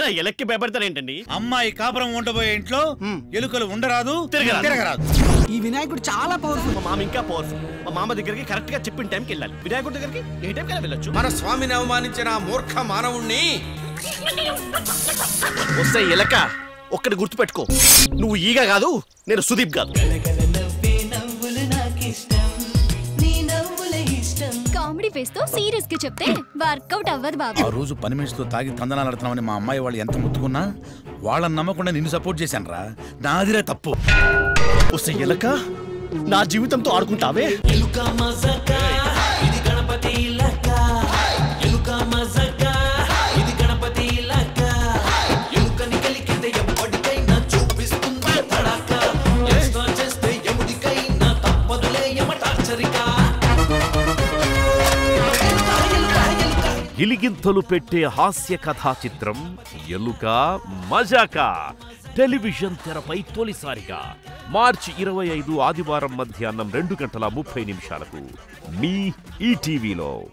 అయినా ఎలక్కి భయపడతారేంటండి అమ్మాయి కాపురం ఉండబోయే ఇంట్లో ఎలుకలు ఉండరాదు తిరగరాదు. తిరగరాదు ఈ వినాయకుడు చాలా పవర్ఫుల్ మా మామ ఇంకా పవర్ఫుల్ మా మామ దగ్గరికి కరెక్ట్ గా చెప్పిన టైంకి వెళ్ళాలి వినాయకుడి దగ్గరికి ఏ టైంకి వెళ్ళొచ్చు మన స్వామిని అవమానించిన ఆ మూర్ఖ మానవుణ్ణి వస్తే ఎలక ఒక్కటి గుర్తుపెట్టుకో నువ్వు ఈగ కాదు నేను సుదీప్ కాదు కామెడీ ఫేస్ తో సీరియస్ గా చెప్తే వర్కౌట్ అవ్వదు బాబు ఆ రోజు పని మనిషితో తాగి తందనాలు ఆడుతున్నామని మా అమ్మాయి వాళ్ళు ఎంత ముత్తుకున్నా వాళ్ళని నమ్మకుండా నిన్ను సపోర్ట్ చేశాను రా నాదిరే తప్పు వస్తే ఎలక నా జీవితంతో ఆడుకుంటావే గిలిగింతలు పెట్టే హాస్య కథా చిత్రం ఎలుక మజాక టెలివిజన్ తెరపై తొలిసారిగా మార్చి ఇరవై ఐదు ఆదివారం మధ్యాహ్నం రెండు గంటల ముప్పై నిమిషాలకు మీ ఈటీవీలో